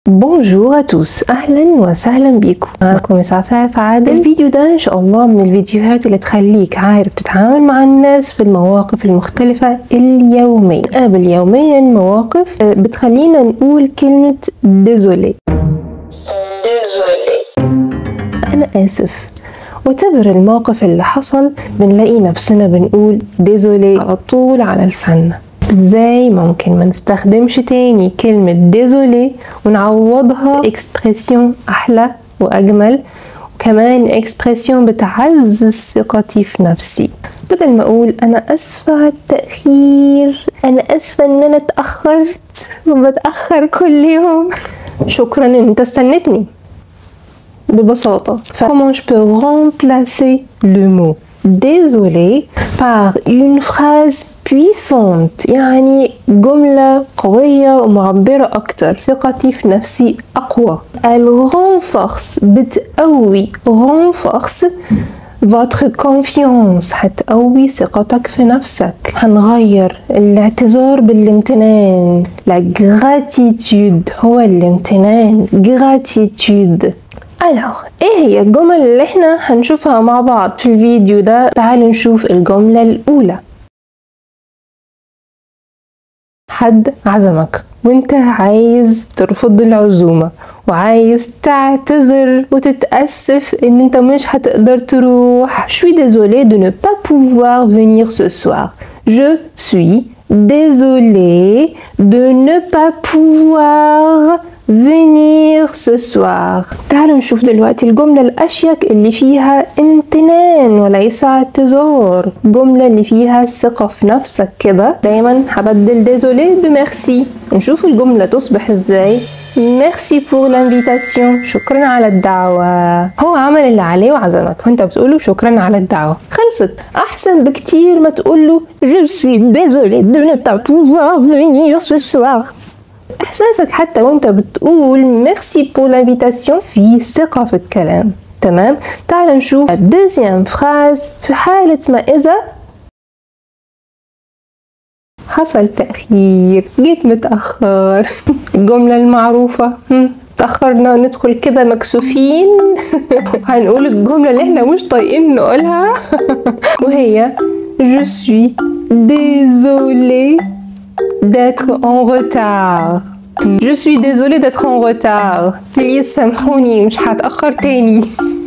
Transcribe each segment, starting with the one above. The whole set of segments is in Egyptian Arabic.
بونجور à tous اهلا وسهلا بيكم معكم اسعفاف عادل الفيديو ده ان شاء الله من الفيديوهات اللي تخليك عارف تتعامل مع الناس في المواقف المختلفة اليومية قابل يوميا مواقف بتخلينا نقول كلمة ديزولي انا اسف وتبر الموقف اللي حصل بنلاقي نفسنا بنقول ديزولي على طول على لساننا ازاي ممكن ما نستخدمش تاني كلمة ديزولي ونعوضها اكسبريسيون احلى واجمل وكمان اكسبريسيون بتعزز ثقتي في نفسي بدل ما اقول انا اسفة على التأخير انا اسفة ان انا اتأخرت وبتأخر كل يوم شكرا ان انت استنتني ببساطة comment je peux remplacer le mot désolé par une phrase puissante يعني جملة قوية ومعبرة أكتر ثقتي في نفسي أقوى elle renforce بتقوي renforce votre confiance هتقوي ثقتك في نفسك هنغير الاعتذار بالامتنان la gratitude هو الامتنان gratitude Alors, ايه هي الجمل اللي احنا هنشوفها مع بعض في الفيديو ده تعالوا نشوف الجملة الأولى حد عزمك وانت عايز ترفض العزومة وعايز تعتذر وتتأسف ان انت مش هتقدر تروح Je suis désolée de ne pas pouvoir venir ce soir. Je suis désolée de ne pas pouvoir venir ce soir تعالوا نشوف دلوقتي الجملة الأشيك اللي فيها امتنان وليس اعتذار الجملة اللي فيها ثقة في نفسك كده دايما هبدل ديزولي بميرسي نشوف الجملة تصبح ازاي ميرسي بور لانفيتاسيون شكرا على الدعوة هو عمل اللي عليه وعزمك وانت بتقوله شكرا على الدعوة خلصت احسن بكتير ما تقوله je suis désolé de ne pas pouvoir venir ce soir احساسك حتى وانت بتقول ميرسي بور لانفيتاسيون في ثقة في الكلام تمام تعال نشوف الدوزيام فراز في حالة ما اذا حصل تأخير جيت متأخر الجملة المعروفة تأخرنا ندخل كده مكسوفين هنقول الجملة اللي احنا مش طايقين نقولها وهي Je suis désolée d'être en retard. Je suis désolée d'être en retard. Please سامحوني مش هتأخر تاني.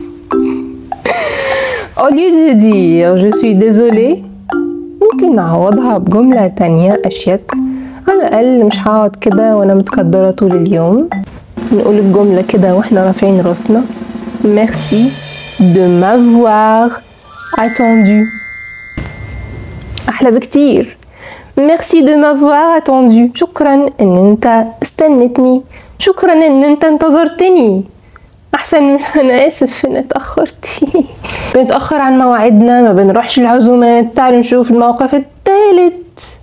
Au lieu de dire je suis désolée ممكن نعوضها بجملة تانية أشيك على الأقل مش هقعد كده وأنا متقدرة طول اليوم نقول الجملة كده واحنا رافعين راسنا Merci de m'avoir attendu أحلى بكتير ميرسي دو مافوار اتوندو شكرا ان انت استنتني شكرا ان انت انتظرتني احسن من انا اسف ان اتاخرتي بنتاخر عن مواعيدنا ما بنروحش العزومات تعالوا نشوف الموقف الثالث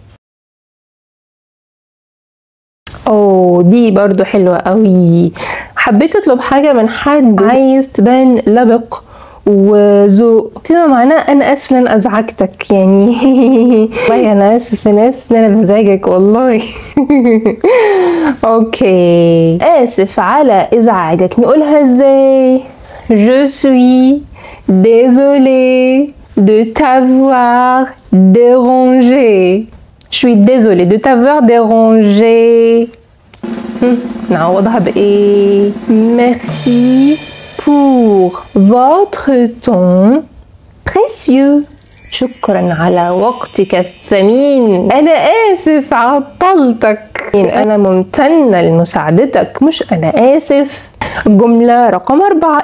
اوه دي برضو حلوة قوي حبيت اطلب حاجة من حد عايز تبان لبق وذوق فيما معناه انا اسف ان انا ازعجتك يعني والله انا اسف انا اسف ان انا بزعجك والله اوكي اسف على ازعاجك نقولها ازاي je suis désolée de t'avoir dérangé je suis désolée de t'avoir dérangé نعوضها بايه merci pour votre temps précieux شكرا على وقتك الثمين أنا آسف عطلتك أنا ممتنة لمساعدتك مش أنا آسف جملة رقم أربعة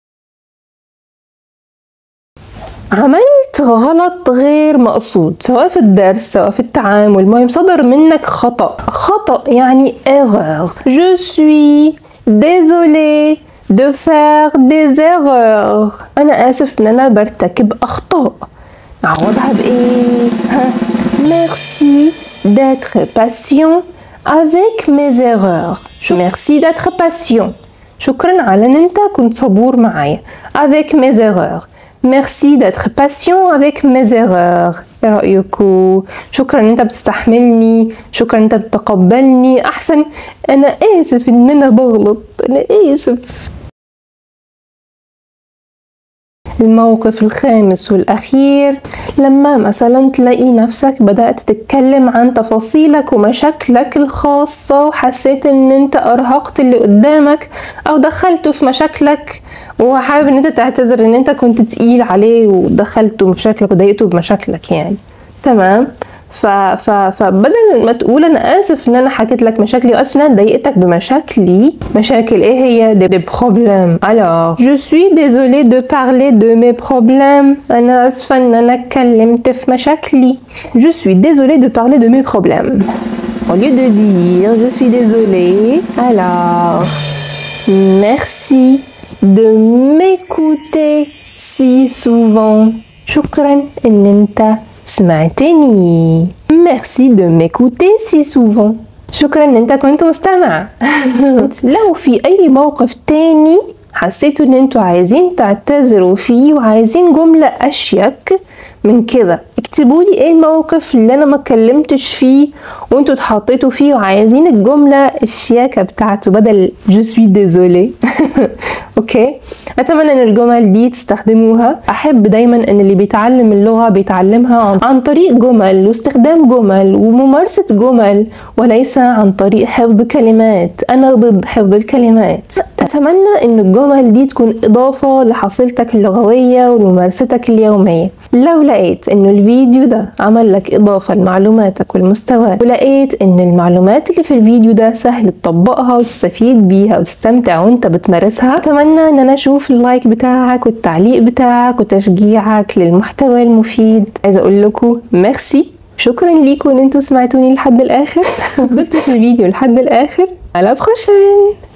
عملت غلط غير مقصود سواء في الدرس سواء في التعامل المهم صدر منك خطأ خطأ يعني erreur je suis désolée de faire des erreurs أنا آسف إن أنا برتكب أخطاء نعوضها بإيه؟ Merci d'être patient avec mes erreurs Merci d'être patient شكرا على إن أنت كنت صبور معايا avec mes erreurs Merci d'être patient avec mes erreurs ايه رايكم شكرا ان انت بتستحملني شكرا ان انت بتتقبلني احسن انا اسف ان انا بغلط انا اسف الموقف الخامس والأخير لما مثلا تلاقي نفسك بدأت تتكلم عن تفاصيلك ومشاكلك الخاصة وحسيت ان انت أرهقت اللي قدامك أو دخلته في مشاكلك وحابب ان انت تعتذر ان انت كنت تقيل عليه ودخلته في مشاكلك وضايقته بمشاكلك يعني تمام ف... ف... فبدل ما تقول انا اسف ان انا حكيت لك مشاكلي واسف ان انا ضايقتك بمشاكلي مشاكل ايه هي دي, دي بروبليم alors je suis désolée de parler de mes problèmes انا اسفه ان انا اتكلمت في مشاكلي je suis désolée de parler de mes problèmes au lieu de dire je suis désolée alors merci de m'écouter si souvent شكرا ان انت سمعتني ميرسي دو ميكوتي سي سوفون شكرا ان انت كنت مستمع لو في اي موقف تاني حسيتوا ان انتوا عايزين تعتذروا فيه وعايزين جملة اشيك من كده اكتبوا لي ايه الموقف اللي انا ما اتكلمتش فيه وانتوا اتحطيتوا فيه وعايزين الجملة الشياكة بتاعته بدل جو سوي ديزولي اوكي اتمنى ان الجمل دي تستخدموها احب دايما ان اللي بيتعلم اللغة بيتعلمها عن طريق جمل واستخدام جمل وممارسة جمل وليس عن طريق حفظ كلمات انا ضد حفظ الكلمات اتمنى ان الجمل دي تكون اضافة لحصيلتك اللغوية وممارستك اليومية لو لقيت ان الفيديو ده عمل لك اضافة لمعلوماتك والمستوى ولقيت ان المعلومات اللي في الفيديو ده سهل تطبقها وتستفيد بيها وتستمتع وانت بتمارسها اتمنى ان انا اشوف اللايك بتاعك والتعليق بتاعك وتشجيعك للمحتوى المفيد عايزه اقول لكم ميرسي شكرا ليكم ان انتوا سمعتوني لحد الاخر فضلتوا في الفيديو لحد الاخر على بروشين